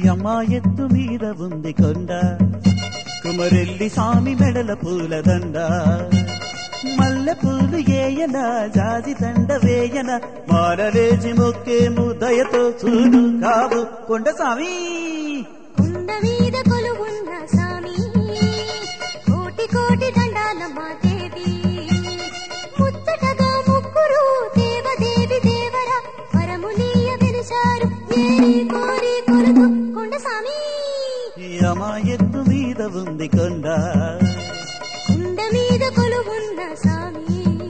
యమ ఎత్తు మీద ఉంది కొండ కుమరెల్లి స్వామి మెడల పూలదండ మల్లె పూలు ఏయన జాజి దండ వేయన మారలేచి మొక్కేము దయతో చూడు కావు కొండ స్వామి కొండ మీద కొలువున్న సామి కోటి కోటి దండాల మా దేవి ముచ్చటగా ముగ్గురు దేవదేవి దేవర వరములీయ వెలిశారు ఏరి కోరి కొలుతు కొండ సామి యమ ఎత్తు మీద ఉంది కొండ కొండ మీద కొలువున్న సామి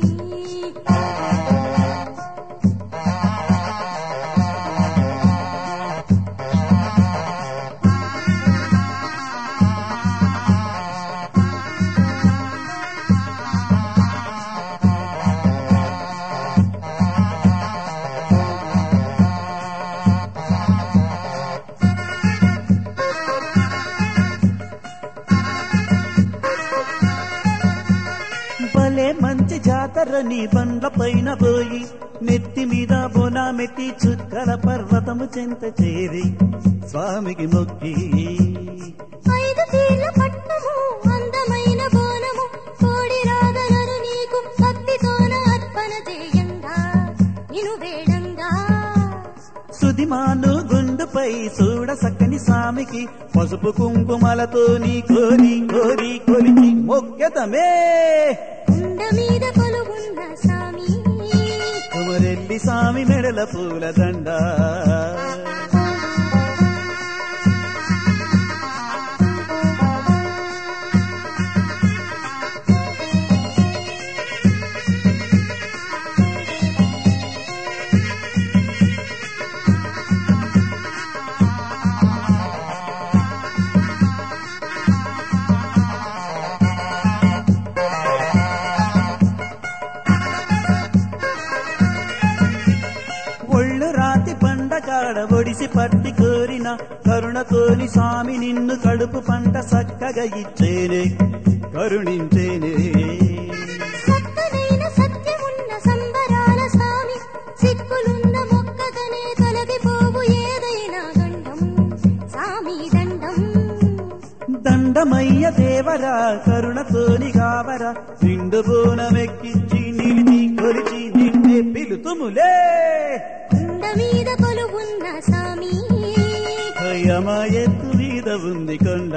భలే మంచి జాతర నీ బండ్ల పైన పోయి నెత్తి మీద బోనామెట్టి చుక్కల పర్వతము చెంత చేరి స్వామికి మొక్కి ఐదు తీర్ల పట్నము అందమైన బోనము కోడి రాగలను నీకు భక్తితోన అర్పణ చేయంగా నిను వేడంగా సుదిమాను గుండుపై చూడ సక్కని స్వామికి పసుపు కుంకుమలతో నీ కోరి కోరి కొలిచి మొక్కెతమే కొండ మీద కొలువున్న సామి కుమరెల్లి స్వామి మెడల పూల దండ ఒళ్ళు రాతి పండగాడ ఒడిసి పట్టి కోరిన కరుణతోని స్వామి నిన్ను కడుపు పంట చక్కగా ఇచ్చేనే కరుణించేనే సత్తనైన సత్యమున్న సంబరాల స్వామి సిక్కులున్న మొక్కగనే తొలగిపోవు ఏదైనా గండం సామి దండం దండమయ్య దేవరా కరుణతోని కావరా నిండు బోనమెక్కించి నిలిచి కొలిచి నిన్నే పిలుతుములే కొండ మీద కొలువున్న సామి అయ్యమ ఎత్తు మీద ఉంది కొండ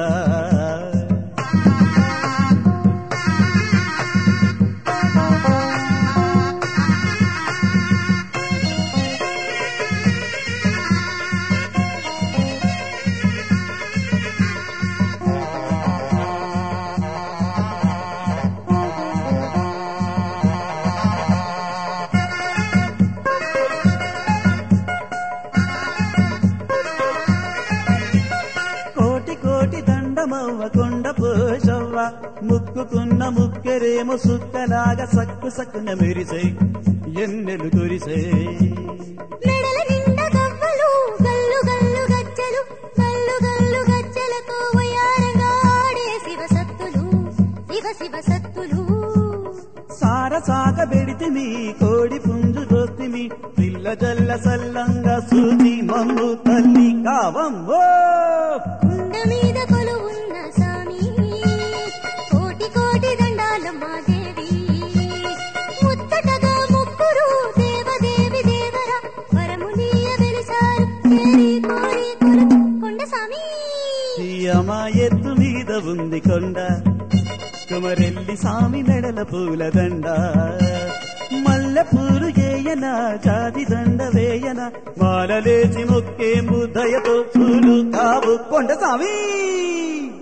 కోటి కోటి దండమవ్వ కొండ పోషవ్వ ముక్కుకున్న ముక్కెరేమో సుక్కలాగా సక్కు సక్కున మెరిసే ఎన్నెలు కురిసే మెడల నిండా గవ్వలు గల్లు గల్లు గజ్జలు గల్లు గల్లు గజ్జలతో వయారంగా ఆడే శివ సత్తులు శివ శివ సత్తులు సార సాగ బెడితిమి కోడి పుంజు దోస్తిమి పిల్ల జల్ల సల్లంగా సూచి మమ్ము తల్లి కావమ్మో కొండ మీద కొలువున్న సామి కోటి కోటి దండాల మా దేవి ముచ్చటగా ముగ్గురు దేవదేవి దేవర వరములీయ వెలిసారు ఏరి కోరి కొలుతు కొండ సామి అమ్మ ఎత్తు మీద ఉంది కొండ కుమరెల్లి సామి మెడల పూల దండ మల్లె పూలు ఏయన జాతి దండ వేయన మాలలేచి మొక్కేము దయతో చూలు కావు కొండ సామి